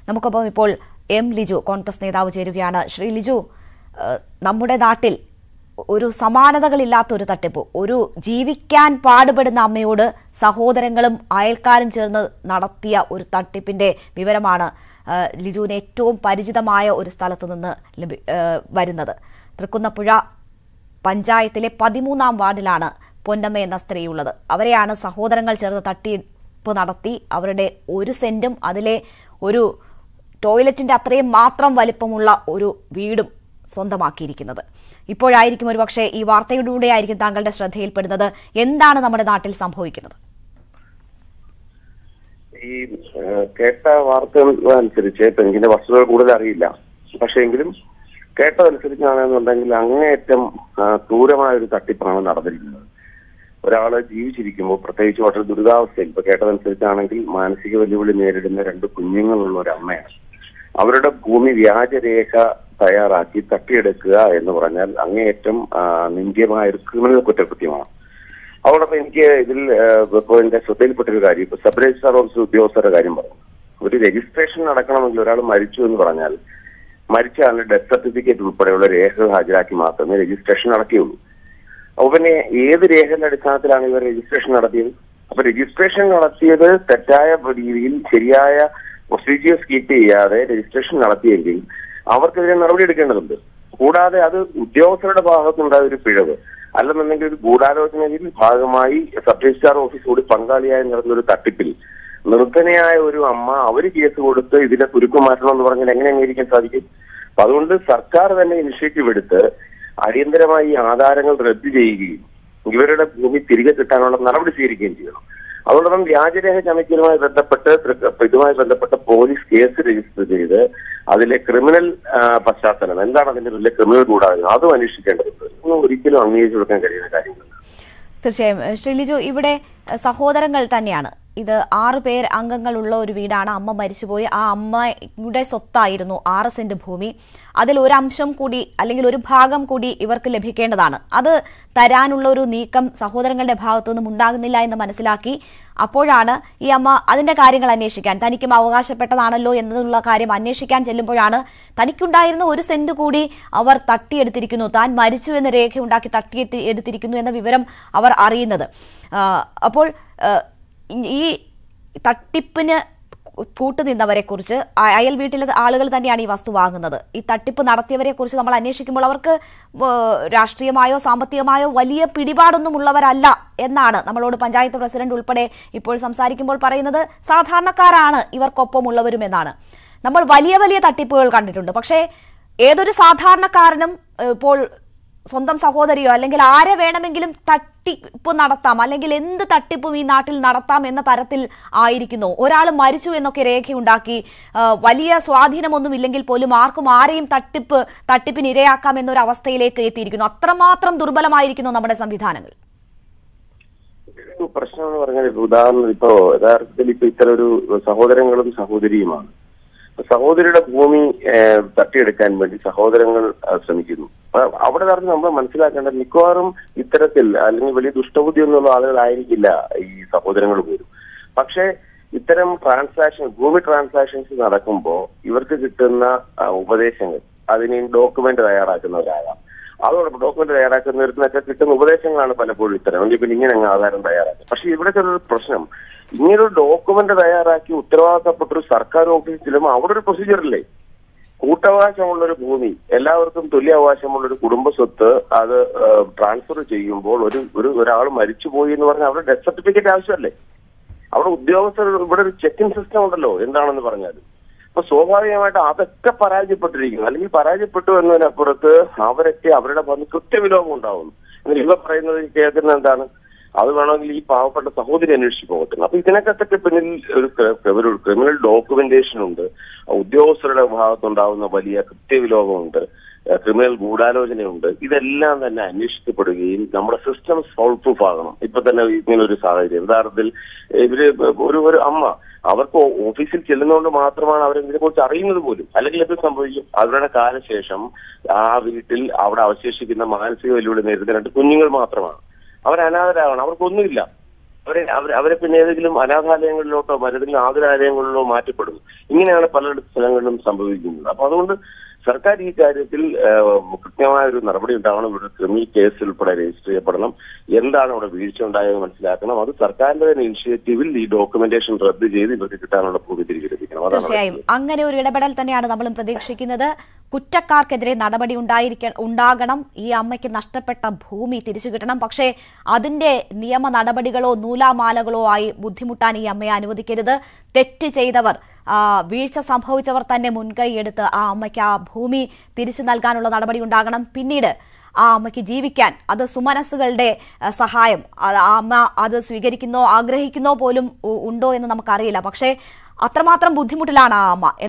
നമുക്കൊപ്പം ഇപ്പോൾ എം ലിജു കോൺഗ്രസ് നേതാവ് ചേരുകയാണ് ശ്രീ ലിജു ഏഹ്, നമ്മുടെ നാട്ടിൽ ഒരു സമാനതകളില്ലാത്ത ഒരു തട്ടിപ്പ് ഒരു ജീവിക്കാൻ പാടുപെടുന്ന അമ്മയോട് സഹോദരങ്ങളും അയൽക്കാരും ചേർന്ന് നടത്തിയ ഒരു തട്ടിപ്പിന്റെ വിവരമാണ് ഏഹ്, ലിജുവിന് ഏറ്റവും പരിചിതമായ ഒരു സ്ഥലത്ത് നിന്ന് ലഭി- ഏഹ്, വരുന്നത് തൃക്കുന്നപ്പുഴ പഞ്ചായത്തിലെ പതിമൂന്നാം വാർഡിലാണ് പൊന്നമ്മ എന്ന സ്ത്രീയുള്ളത് അവരെയാണ് സഹോദരങ്ങൾ ചേർന്ന് തട്ടിപ്പ് നടത്തി അവരുടെ ഒരു സെന്റും അതിലെ ഒരു ടോയ്ലറ്റിന്റെ അത്രയും മാത്രം വലിപ്പമുള്ള ഒരു വീടും സ്വന്തമാക്കിയിരിക്കുന്നത് ഇപ്പോഴായിരിക്കും ഒരുപക്ഷെ ഈ വാർത്തയിലൂടെ ആയിരിക്കും താങ്കളുടെ ശ്രദ്ധയിൽപ്പെടുന്നത് എന്താണ് നമ്മുടെ നാട്ടിൽ സംഭവിക്കുന്നത് ഈ ഏഹ്, കേട്ട വാർത്തകൾ അനുസരിച്ച് ഇപ്പൊ എനിക്കിന്റെ വസ്തുതകൾ കൂടുതൽ അറിയില്ല പക്ഷേ എങ്കിലും കേട്ടതനുസരിച്ചാണെന്നുണ്ടെങ്കിൽ അങ്ങേയറ്റം ആ, ക്രൂരമായ ഒരു തട്ടിപ്പാണ് നടന്നിരിക്കുന്നത് ഒരാള് ജീവിച്ചിരിക്കുമ്പോൾ പ്രത്യേകിച്ച് വളരെ ദുരിതാവസ്ഥയിൽ ഇപ്പൊ കേട്ടതനുസരിച്ചാണെങ്കിൽ മാനസിക വെല്ലുവിളി നേരിടുന്ന രണ്ട് കുഞ്ഞുങ്ങളുള്ള ഒരു അമ്മയാണ് അവരുടെ ഭൂമി വ്യാജരേഖ തയ്യാറാക്കി തട്ടിയെടുക്കുക എന്ന് പറഞ്ഞാൽ അങ്ങേയറ്റം ആ, നിന്ദ്യമായ ഒരു ക്രിമിനൽ കുറ്റകൃത്യമാണ് അതോടൊപ്പം എനിക്ക് ഇതിൽ ഇപ്പോൾ എന്റെ ശ്രദ്ധയിൽപ്പെട്ടൊരു കാര്യം ഇപ്പൊ സബ് രജിസ്ട്രാർ ഓഫീസ് ഉദ്യോഗസ്ഥരുടെ കാര്യം പറഞ്ഞു ഒരു രജിസ്ട്രേഷൻ നടക്കണമെങ്കിൽ ഒരാൾ മരിച്ചു എന്ന് പറഞ്ഞാൽ മരിച്ച ആളിന്റെ ഡെത്ത് സർട്ടിഫിക്കറ്റ് ഉൾപ്പെടെയുള്ള രേഖകൾ ഹാജരാക്കി മാത്രമേ രജിസ്ട്രേഷൻ നടത്തിയുള്ളൂ അപ്പൊ പിന്നെ ഏത് രേഖയുടെ അടിസ്ഥാനത്തിലാണ് ഇവർ രജിസ്ട്രേഷൻ നടത്തിയത് അപ്പൊ രജിസ്ട്രേഷൻ നടത്തിയത് തെറ്റായ രീതിയിൽ ശരിയായ പ്രൊസീജിയേഴ്സ് കീപ്പ് ചെയ്യാതെ രജിസ്ട്രേഷൻ നടത്തിയെങ്കിൽ അവർക്കെതിരെ നടപടി എടുക്കേണ്ടതുണ്ട് കൂടാതെ അത് ഉദ്യോഗസ്ഥരുടെ ഭാഗത്തുണ്ടായ ഒരു പിഴവ് അല്ലെന്നുണ്ടെങ്കിൽ ഒരു ഗൂഢാലോചനയിൽ ഭാഗമായി സബ് രജിസ്ട്രാർ ഓഫീസ് കൂടി പങ്കാളിയായി നടന്ന ഒരു തട്ടിപ്പിൽ നിർധനയായ ഒരു അമ്മ അവര് കേസ് കൊടുത്ത് ഇതിനെ കുരുക്കു മാറ്റണം എന്ന് പറഞ്ഞാൽ എങ്ങനെ അംഗീകരിക്കാൻ സാധിക്കും അപ്പൊ അതുകൊണ്ട് സർക്കാർ തന്നെ ഇനിഷ്യേറ്റീവ് എടുത്ത് അടിയന്തരമായി ഈ ആധാരങ്ങൾ റദ്ദു ചെയ്യുകയും ഇവരുടെ ഭൂമി തിരികെ കിട്ടാനുള്ള നടപടി സ്വീകരിക്കുകയും ചെയ്യണം അതോടൊപ്പം വ്യാജരേഖ ചമയ്ക്കലുമായി ബന്ധപ്പെട്ട് തൃക്ക- ഇതുമായി ബന്ധപ്പെട്ട പോലീസ് കേസ് രജിസ്റ്റർ ചെയ്ത് അതിലെ ക്രിമിനൽ ആ, പശ്ചാത്തലം എന്താണ് അതിന്റെ വലിയ ക്രിമിനൽ കൂടാതെ അതും അന്വേഷിക്കേണ്ടതുണ്ട് ഇതൊന്നും ഒരിക്കലും അംഗീകരിച്ചു കൊടുക്കാൻ കഴിയുന്ന കാര്യങ്ങളല്ല തീർച്ചയായും ഏഹ് ശ്രീ ലിജു ഇവിടെ ഏഹ് സഹോദരങ്ങൾ തന്നെയാണ് ഇത് ആറ് പേർ അംഗങ്ങളുള്ള ഒരു വീടാണ് അമ്മ മരിച്ചുപോയി ആ അമ്മയുടെ സ്വത്തായിരുന്നു ആറ് സെന്റ് ഭൂമി അതിൽ ഒരു അംശം കൂടി അല്ലെങ്കിൽ ഒരു ഭാഗം കൂടി ഇവർക്ക് ലഭിക്കേണ്ടതാണ് അത് തരാനുള്ള ഒരു നീക്കം സഹോദരങ്ങളുടെ ഭാഗത്തു നിന്നും ഉണ്ടാകുന്നില്ല എന്ന് മനസ്സിലാക്കി അപ്പോഴാണ് ഈ അമ്മ അതിന്റെ കാര്യങ്ങൾ അന്വേഷിക്കാൻ തനിക്കും അവകാശപ്പെട്ടതാണല്ലോ എന്നുള്ള കാര്യം അന്വേഷിക്കാൻ ചെല്ലുമ്പോഴാണ് തനിക്കുണ്ടായിരുന്ന ഒരു സെന്റ് കൂടി അവർ തട്ടിയെടുത്തിരിക്കുന്നു താൻ മരിച്ചു എന്ന രേഖയുണ്ടാക്കി തട്ടിയെടുത്ത് എടുത്തിരിക്കുന്നു എന്ന വിവരം അവർ അറിയുന്നത് ആ, അപ്പോൾ ആ, ഈ തട്ടിപ്പിന് കൂട്ടുനിന്നവരെ കുറിച്ച് അയൽ വീട്ടിലെ ആളുകൾ തന്നെയാണ് ഈ വസ്തു വാങ്ങുന്നത് ഈ തട്ടിപ്പ് നടത്തിയവരെ കുറിച്ച് നമ്മൾ അന്വേഷിക്കുമ്പോൾ അവർക്ക് ഏ, രാഷ്ട്രീയമായോ സാമ്പത്തികമായോ വലിയ പിടിപാടൊന്നും ഉള്ളവരല്ല എന്നാണ് നമ്മളോട് പഞ്ചായത്ത് പ്രസിഡന്റ് ഉൾപ്പെടെ ഇപ്പോൾ സംസാരിക്കുമ്പോൾ പറയുന്നത് സാധാരണക്കാരാണ് ഇവർക്കൊപ്പമുള്ളവരും എന്നാണ് നമ്മൾ വലിയ വലിയ തട്ടിപ്പുകൾ കണ്ടിട്ടുണ്ട് പക്ഷേ ഏതൊരു സാധാരണക്കാരനും ഏ, ഇപ്പോൾ സ്വന്തം സഹോദരിയോ അല്ലെങ്കിൽ ആരെ വേണമെങ്കിലും തട്ടിപ്പ് നടത്താം അല്ലെങ്കിൽ എന്ത് തട്ടിപ്പും ഈ നാട്ടിൽ നടത്താം എന്ന തരത്തിൽ ആയിരിക്കുന്നു ഒരാൾ മരിച്ചു എന്നൊക്കെ രേഖയുണ്ടാക്കി ആ, വലിയ സ്വാധീനമൊന്നും ഇല്ലെങ്കിൽ പോലും ആർക്കും ആരെയും തട്ടിപ്പ് തട്ടിപ്പിന് ഇരയാക്കാം എന്നൊരു അവസ്ഥയിലേക്ക് എത്തിയിരിക്കുന്നു അത്രമാത്രം ദുർബലമായിരിക്കുന്നു നമ്മുടെ സംവിധാനങ്ങൾ ഒരു പ്രശ്നം എന്ന് പറഞ്ഞാൽ ഇപ്പൊ ഉദാഹരണം ഇപ്പോ യഥാർത്ഥത്തിൽ ഇപ്പൊ ഇത്തരം ഒരു സഹോദരങ്ങളും സഹോദരിയുമാണ് സഹോദരിയുടെ ഭൂമി ഏഹ്, തട്ടിയെടുക്കാൻ വേണ്ടി സഹോദരങ്ങൾ ആ, ശ്രമിക്കുന്നു അപ്പൊ അവിടെ നടന്ന് നമ്മൾ മനസ്സിലാക്കേണ്ടത് മിക്കവാറും ഇത്തരത്തിൽ അല്ലെങ്കിൽ വലിയ ദുഷ്ടബുദ്ധി ഒന്നുള്ള ആളുകളായിരിക്കില്ല ഈ സഹോദരങ്ങൾ പോലും പക്ഷേ ഇത്തരം ട്രാൻസാക്ഷൻ ഭൂമി ട്രാൻസാക്ഷൻസ് നടക്കുമ്പോൾ ഇവർക്ക് കിട്ടുന്ന ആ, ഉപദേശങ്ങൾ അതിന് ഡോക്യുമെന്റ് തയ്യാറാക്കുന്നവരാകാം അതോടൊപ്പം ഡോക്യുമെന്റ് തയ്യാറാക്കുന്നവർക്കൊക്കെ കിട്ടുന്ന ഉപദേശങ്ങളാണ് പലപ്പോഴും ഇത്തരം അല്ലെങ്കിൽ പിന്നെ ഇങ്ങനെ അങ്ങ് ആധാരം തയ്യാറാക്കുക പക്ഷെ ഇവിടെ ചെറിയൊരു പ്രശ്നം ഇങ്ങനൊരു ഡോക്യുമെന്റ് തയ്യാറാക്കി ഉത്തരവാദിത്തപ്പെട്ട ഒരു സർക്കാർ ഓഫീസിൽ ചെല്ലുമ്പോൾ അവിടെ ഒരു പ്രൊസീജിയർ ഇല്ലേ കൂട്ടവകാശമുള്ള ഒരു ഭൂമി എല്ലാവർക്കും തുല്യ അവകാശമുള്ള ഒരു കുടുംബ സ്വത്ത് അത് ട്രാൻസ്ഫർ ചെയ്യുമ്പോൾ ഒരു ഒരു ഒരാൾ മരിച്ചുപോയി എന്ന് പറഞ്ഞാൽ അവിടെ ഡെത്ത് സർട്ടിഫിക്കറ്റ് ആവശ്യമല്ലേ അവിടെ ഉദ്യോഗസ്ഥർ ഇവിടെ ഒരു ചെക്കിംഗ് സിസ്റ്റം ഉണ്ടല്ലോ എന്താണെന്ന് പറഞ്ഞാൽ അപ്പൊ സ്വാഭാവികമായിട്ട് അതൊക്കെ പരാജയപ്പെട്ടിരിക്കുന്നു അല്ലെങ്കിൽ പരാജയപ്പെട്ടു എന്നതിനപ്പുറത്ത് അവരൊക്കെ അവരുടെ ഭാഗത്ത് കൃത്യവിലോപം ഉണ്ടാവുന്നു എന്നാൽ ഇവ പറയുന്നത് കേൾക്കുന്നത് എന്താണ് അത് വേണമെങ്കിൽ ഈ പാവപ്പെട്ട സഹോദരി അന്വേഷിച്ച് പോകത്തില്ല അപ്പൊ ഇതിനകത്തൊക്കെ പിന്നിൽ ഒരു ക്ര- ഒരു ക്രിമിനൽ ഡോക്യുമെന്റേഷൻ ഉണ്ട് ഉദ്യോഗസ്ഥരുടെ ഭാഗത്തുണ്ടാവുന്ന വലിയ കൃത്യവിലോപമുണ്ട് ഏഹ് ക്രിമിനൽ ഗൂഢാലോചനയുണ്ട് ഇതെല്ലാം തന്നെ അന്വേഷിക്കപ്പെടുകയും നമ്മുടെ സിസ്റ്റം സോൾവ് പ്രൂഫ് ആകണം ഇപ്പൊ തന്നെ ഇങ്ങനെ ഒരു സാഹചര്യം യഥാർത്ഥത്തിൽ ഇവര് ഒരു ഒരു അമ്മ അവർക്ക് ഓ- ഓഫീസിൽ ചെല്ലുന്നതുകൊണ്ട് മാത്രമാണ് അവർ ഇതിനെ കുറിച്ച് അറിയുന്നത് പോലും അല്ലെങ്കിൽ എന്ത് സംഭവിക്കും അവരുടെ കാലശേഷം ആ വീട്ടിൽ അവിടെ അവശേഷിക്കുന്ന മാനസിക വെല്ലുവിളി നേരിടുന്ന രണ്ട് കുഞ്ഞുങ്ങൾ മാത്രമാണ് അവർ അനാഥരാകണം അവർക്കൊന്നുമില്ല അവരെ അവരെ അവരെ പിന്നെ ഏതെങ്കിലും അനാഥാലയങ്ങളിലോട്ടോ മറ്റേതെങ്കിലും ആതുരാലയങ്ങളിലോ മാറ്റപ്പെടുന്നു ഇങ്ങനെയാണ് പല സ്ഥലങ്ങളിലും സംഭവിക്കുന്നത് അപ്പൊ അതുകൊണ്ട് സർക്കാർ ഈ കാര്യത്തിൽ ഏഹ്, കൃത്യമായ ഒരു നടപടി ഉണ്ടാവണം ഇവിടെ ക്രിമിനൽ കേസ് ഉൾപ്പെടെ രജിസ്റ്റർ ചെയ്യപ്പെടണം എന്താണ് ഇവിടെ വീഴ്ച ഉണ്ടായത് മനസ്സിലാക്കണം അത് സർക്കാരിന്റെ തന്നെ ഇനിഷ്യേറ്റീവിൽ ഈ ഡോക്യുമെന്റേഷൻ റദ്ദ് ചെയ്ത് ഇവർക്ക് കിട്ടാനുള്ള ഭൂമി തിരികെ ലഭിക്കണം അതാണ് തീർച്ചയായും അങ്ങനെ ഒരു ഇടപെടൽ തന്നെയാണ് നമ്മളും പ്രതീക്ഷിക്കുന്നത് കുറ്റക്കാർക്കെതിരെ നടപടി ഉണ്ടായിരിക്ക ഉണ്ടാകണം ഈ അമ്മയ്ക്ക് നഷ്ടപ്പെട്ട ഭൂമി തിരിച്ചു കിട്ടണം പക്ഷേ അതിന്റെ നിയമ നടപടികളോ നൂലാമാലകളോ ആയി ബുദ്ധിമുട്ടാൻ ഈ അമ്മയെ അനുവദിക്കരുത് തെറ്റ് ചെയ്തവർ ആ, വീഴ്ച സംഭവിച്ചവർ തന്നെ മുൻകൈയെടുത്ത് ആ അമ്മയ്ക്ക് ആ ഭൂമി തിരിച്ചു നൽകാനുള്ള നടപടി ഉണ്ടാകണം പിന്നീട് ആ അമ്മയ്ക്ക് ജീവിക്കാൻ അത് സുമനസ്സുകളുടെ ആ, സഹായം അത് ആ അമ്മ അത് സ്വീകരിക്കുന്നോ ആഗ്രഹിക്കുന്നോ പോലും ഉ- ഉണ്ടോ എന്ന് നമുക്കറിയില്ല പക്ഷേ അത്രമാത്രം ബുദ്ധിമുട്ടിലാണ് ആ അമ്മ